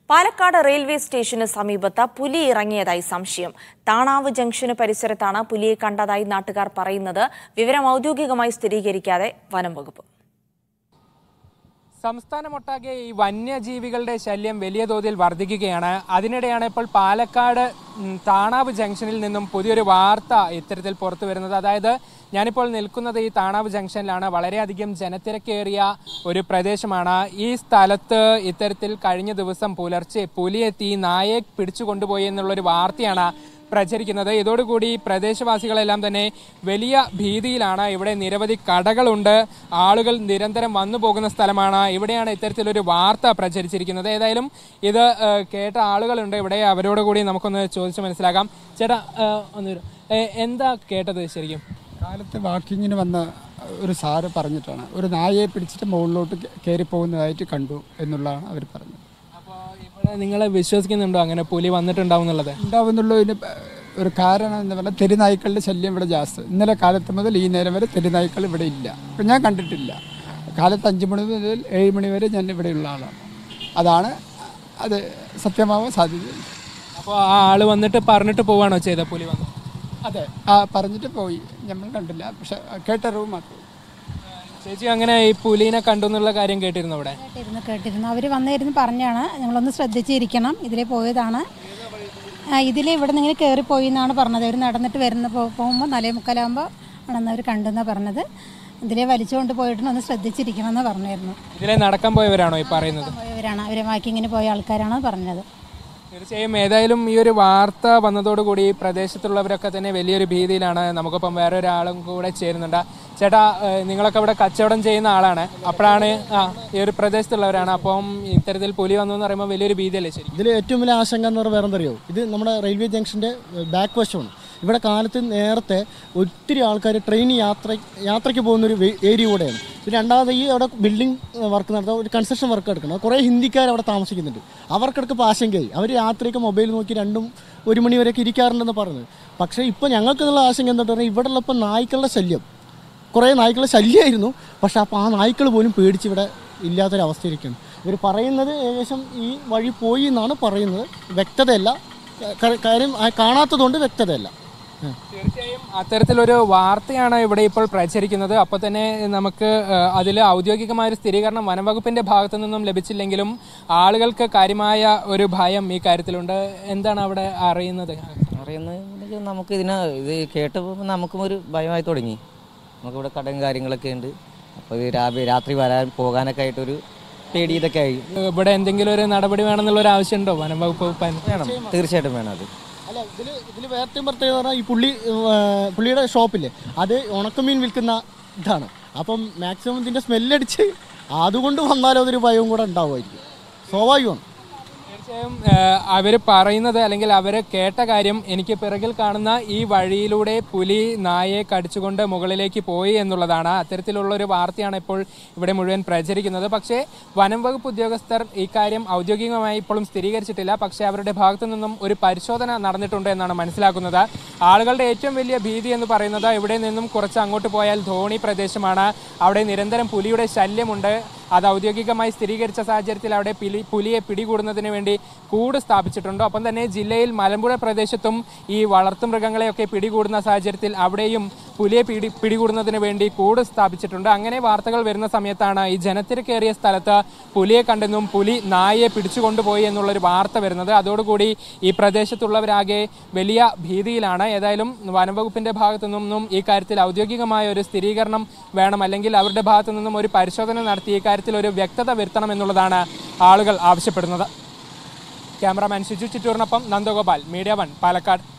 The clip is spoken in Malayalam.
പാലക്കാട് റെയിൽവേ സ്റ്റേഷന് സമീപത്ത് പുലി ഇറങ്ങിയതായി സംശയം താണാവ് ജംഗ്ഷന് പരിസരത്താണ് പുലിയെ കണ്ടതായി നാട്ടുകാർ പറയുന്നത് വിവരം ഔദ്യോഗികമായി സ്ഥിരീകരിക്കാതെ വനം വകുപ്പ് സംസ്ഥാനമൊട്ടാകെ ഈ വന്യജീവികളുടെ ശല്യം വലിയ തോതിൽ വർദ്ധിക്കുകയാണ് അതിനിടെയാണ് ഇപ്പോൾ പാലക്കാട് ഉം, താണാവ് ജംഗ്ഷനിൽ നിന്നും പുതിയൊരു വാർത്ത ഇത്തരത്തിൽ പുറത്തു വരുന്നത് അതായത് ഞാനിപ്പോൾ നിൽക്കുന്നത് ഈ താണാവ് ജംഗ്ഷനിലാണ് വളരെയധികം ജനത്തിരക്കേറിയ ഒരു പ്രദേശമാണ് ഈ സ്ഥലത്ത് ഇത്തരത്തിൽ കഴിഞ്ഞ ദിവസം പുലർച്ചെ പുലിയെത്തി നായയെ പിടിച്ചു കൊണ്ടുപോയി എന്നുള്ളൊരു വാർത്തയാണ് പ്രചരിക്കുന്നത് ഇതോടുകൂടി പ്രദേശവാസികളെല്ലാം തന്നെ വലിയ ഭീതിയിലാണ് ഇവിടെ നിരവധി കടകളുണ്ട് ആളുകൾ നിരന്തരം വന്നു പോകുന്ന സ്ഥലമാണ് ഇവിടെയാണ് ഇത്തരത്തിലൊരു വാർത്ത പ്രചരിച്ചിരിക്കുന്നത് ഏതായാലും ഇത് ഏഹ്, കേട്ട ആളുകളുണ്ട് ഇവിടെ അവരോട് കൂടി നമുക്കൊന്ന് ചോദിച്ച് മനസ്സിലാക്കാം ചേട്ടാ ഏഹ്, ഒന്ന് വരൂ. ഏഹ്, എന്താ കേട്ടത് ശരിക്കും കാലത്ത് വാക്കിങ്ങിന് വന്ന ഒരു സാറ് പറഞ്ഞിട്ടാണ് ഒരു നായയെ പിടിച്ചിട്ട് മുകളിലോട്ട് കയറി പോകുന്നതായിട്ട് കണ്ടു എന്നുള്ളതാണ് അവർ പറഞ്ഞത് അപ്പോൾ ഇവിടെ നിങ്ങളെ വിശ്വസിക്കുന്നുണ്ടോ അങ്ങനെ പുലി വന്നിട്ടുണ്ടാവും എന്നുള്ളത് ഉണ്ടാവുന്നുള്ളതിന് ഒരു കാരണം എന്ന് പറഞ്ഞാൽ തെരുനായ്ക്കളുടെ ശല്യം ഇവിടെ ജാസ്തി ഇന്നലെ കാലത്ത് മുതൽ ഈ നേരം വരെ തെരുനായ്ക്കൾ ഇവിടെ ഇല്ല ഇപ്പം ഞാൻ കണ്ടിട്ടില്ല കാലത്ത് അഞ്ച് മണി മുതൽ ഏഴ് മണി വരെ ഞാൻ ഇവിടെയുള്ള ആളാണ് അതാണ് അത് സത്യമാവാൻ സാധ്യതയുണ്ട് അപ്പോൾ ആ ആള് വന്നിട്ട് പറഞ്ഞിട്ട് പോവാണോ ചെയ്ത പുലി വന്നു അതെ ആ പറഞ്ഞിട്ട് പോയി നമ്മൾ കണ്ടില്ല പക്ഷെ കേട്ടറിവ് മാത്രം ചേച്ചി അങ്ങനെ ഈ പുലിനെ കണ്ടു എന്നുള്ള കാര്യം കേട്ടിരുന്നു ഇവിടെ കേട്ടിരുന്നു കേട്ടിരുന്നു അവർ വന്നിരുന്ന് പറഞ്ഞാണ് ഞങ്ങളൊന്ന് ശ്രദ്ധിച്ചിരിക്കണം ഇതിലെ പോയതാണ് ആ, ഇതിലെ ഇവിടെ നിന്ന് ഇങ്ങനെ കയറിപ്പോയി എന്നാണ് പറഞ്ഞത് അവർ നടന്നിട്ട് വരുന്ന പോകുമ്പോൾ നാലേ മുക്കാലാകുമ്പോൾ ആണെന്ന് അവർ കണ്ടെന്നാണ് പറഞ്ഞത് ഇതിലെ വലിച്ചുകൊണ്ട് പോയിട്ട് ഒന്ന് ശ്രദ്ധിച്ചിരിക്കണം എന്ന് പറഞ്ഞിരുന്നു ഇതിലെ നടക്കാൻ പോയവരാണോ ഈ പറയുന്നത് പോയവരാണ് അവർ വാക്കിങ്ങിന് പോയ ആൾക്കാരാണ് പറഞ്ഞത് തീർച്ചയായും ഏതായാലും ഈ ഒരു വാർത്ത വന്നതോടുകൂടി ഈ പ്രദേശത്തുള്ളവരൊക്കെ തന്നെ വലിയൊരു ഭീതിയിലാണ് നമുക്കൊപ്പം വേറെ ഒരാളും കൂടെ ചേരുന്നുണ്ട് ചേട്ടാ ഏഹ്, നിങ്ങളൊക്കെ ഇവിടെ കച്ചവടം ചെയ്യുന്ന ആളാണ് അപ്പോഴാണ് ആ ഈ ഒരു പ്രദേശത്തുള്ളവരാണ് അപ്പം ഇത്തരത്തിൽ പുലി വന്നു എന്ന് പറയുമ്പോൾ വലിയൊരു ഭീതിയല്ലേ ശരി ഇതിൽ ഏറ്റവും വലിയ ആശങ്ക എന്ന് പറഞ്ഞാൽ വേറെ എന്തറിയോ ഇത് നമ്മുടെ റെയിൽവേ ജംഗ്ഷൻ്റെ ബാക്ക് വശമാണ് ഇവിടെ കാലത്ത് നേരത്തെ ഒത്തിരി ആൾക്കാർ ട്രെയിൻ യാത്ര യാത്രയ്ക്ക് പോകുന്ന ഒരു വേ- ഏരിയ കൂടെയാണ് പിന്നെ രണ്ടാമത് ഈ അവിടെ ബിൽഡിംഗ് വർക്ക് നടത്തുന്ന ഒരു കൺസ്ട്രക്ഷൻ വർക്ക് എടുക്കണം കുറേ ഹിന്ദിക്കാർ അവിടെ താമസിക്കുന്നുണ്ട് അവർക്കിടക്ക് ഇപ്പോൾ ആശങ്കയായി അവർ രാത്രിയൊക്കെ മൊബൈൽ നോക്കി രണ്ടും ഒരു മണി വരെയൊക്കെ ഇരിക്കാറുണ്ടെന്ന് പറഞ്ഞത് പക്ഷേ ഇപ്പോൾ ഞങ്ങൾക്കുള്ള ആശങ്ക എന്താ പറഞ്ഞാൽ ഇവിടെ ഉള്ളപ്പോൾ നായ്ക്കളുടെ ശല്യം കുറേ നായ്ക്കളുടെ ശല്യമായിരുന്നു പക്ഷെ അപ്പോൾ ആ നായ്ക്കൾ പോലും പേടിച്ച് ഇവിടെ ഇല്ലാത്തൊരവസ്ഥയിരിക്കുകയാണ് ഇവർ പറയുന്നത് ഏകദേശം ഈ വഴി പോയി എന്നാണ് പറയുന്നത് വ്യക്തതയല്ല ക- കാര്യം ആ കാണാത്തതുകൊണ്ട് വ്യക്തതയല്ല ഉം. തീർച്ചയായും അത്തരത്തിലൊരു വാർത്തയാണ് ഇവിടെ ഇപ്പോൾ പ്രചരിക്കുന്നത് അപ്പോൾ തന്നെ നമുക്ക് അതിൽ ഔദ്യോഗികമായ ഒരു സ്ഥിരീകരണം വനംവകുപ്പിന്റെ ഭാഗത്തു നിന്നും ലഭിച്ചില്ലെങ്കിലും ആളുകൾക്ക് കാര്യമായ ഒരു ഭയം ഈ കാര്യത്തിലുണ്ട് എന്താണ് അവിടെ അറിയുന്നത് അറിയുന്നത് നമുക്ക് ഇതിന് ഇത് കേട്ടപ്പോൾ നമുക്കും ഒരു ഭയമായി തുടങ്ങി നമുക്കിവിടെ കടയും കാര്യങ്ങളൊക്കെ ഉണ്ട് അപ്പോൾ ഇത് രാവിലെ രാത്രി വരാൻ പോകാനൊക്കെ ആയിട്ടൊരു പേടി ഇതൊക്കെ ആയി ഇവിടെ എന്തെങ്കിലും ഒരു നടപടി വേണമെന്നുള്ള ഒരു ആവശ്യമുണ്ടോ വനംവകുപ്പ് പൻ- വേണം തീർച്ചയായിട്ടും വേണം അത് അല്ല ഇതിൽ ഇതിൽ വേറെ പ്രത്യേകത പറഞ്ഞാൽ ഈ പുള്ളി ആ, പുള്ളിയുടെ ഷോപ്പില്ലേ അത് ഉണക്കമീൻ വിൽക്കുന്ന ഇതാണ് അപ്പം മാക്സിമം ഇതിൻ്റെ സ്മെല്ലടിച്ച് അതുകൊണ്ട് വന്നാലും അതൊരു ഭയവും കൂടെ ഉണ്ടാവുമായിരിക്കും സ്വാഭാവികമാണ് തീർച്ചയായും അവർ പറയുന്നത് അല്ലെങ്കിൽ അവർ കേട്ട കാര്യം എനിക്ക് പിറകിൽ കാണുന്ന ഈ വഴിയിലൂടെ പുലി നായയെ കടിച്ചുകൊണ്ട് മുകളിലേക്ക് പോയി എന്നുള്ളതാണ് അത്തരത്തിലുള്ള ഒരു വാർത്തയാണ് ഇപ്പോൾ ഇവിടെ മുഴുവൻ പ്രചരിക്കുന്നത് പക്ഷേ വനം വകുപ്പ് ഉദ്യോഗസ്ഥർ ഈ കാര്യം ഔദ്യോഗികമായി ഇപ്പോഴും സ്ഥിരീകരിച്ചിട്ടില്ല പക്ഷേ അവരുടെ ഭാഗത്തു നിന്നും ഒരു പരിശോധന നടന്നിട്ടുണ്ട് എന്നാണ് മനസ്സിലാക്കുന്നത് ആളുകളുടെ ഏറ്റവും വലിയ ഭീതി എന്ന് പറയുന്നത് ഇവിടെ നിന്നും കുറച്ച് അങ്ങോട്ട് പോയാൽ ധോണി പ്രദേശമാണ് അവിടെ നിരന്തരം പുലിയുടെ ശല്യമുണ്ട് അത് ഔദ്യോഗികമായി സ്ഥിരീകരിച്ച സാഹചര്യത്തിൽ അവിടെ പിലി പുലിയെ പിടികൂടുന്നതിന് വേണ്ടി കൂട് സ്ഥാപിച്ചിട്ടുണ്ട് ഒപ്പം തന്നെ ജില്ലയിൽ മലമ്പുഴ പ്രദേശത്തും ഈ വളർത്തുമൃഗങ്ങളെയൊക്കെ പിടികൂടുന്ന സാഹചര്യത്തിൽ അവിടെയും പുലിയെ പിടി പിടികൂടുന്നതിന് വേണ്ടി കൂട് സ്ഥാപിച്ചിട്ടുണ്ട് അങ്ങനെ വാർത്തകൾ വരുന്ന സമയത്താണ് ഈ ജനത്തിരക്കേറിയ സ്ഥലത്ത് പുലിയെ കണ്ടെന്നും പുലി നായയെ പിടിച്ചുകൊണ്ടുപോയി എന്നുള്ളൊരു വാർത്ത വരുന്നത് അതോടുകൂടി ഈ പ്രദേശത്തുള്ളവരാകെ വലിയ ഭീതിയിലാണ് ഏതായാലും വനംവകുപ്പിന്റെ ഭാഗത്തു നിന്നും ഈ കാര്യത്തിൽ ഔദ്യോഗികമായ ഒരു സ്ഥിരീകരണം വേണം അല്ലെങ്കിൽ അവരുടെ ഭാഗത്തു നിന്നും ഒരു പരിശോധന നടത്തി ഈ കാര്യത്തിൽ ഒരു വ്യക്തത വരുത്തണം എന്നുള്ളതാണ് ആളുകൾ ആവശ്യപ്പെടുന്നത് ക്യാമറാമാൻ ഷിജു ചിറ്റൂറിനൊപ്പം നന്ദഗോപാൽ മീഡിയ വൺ പാലക്കാട്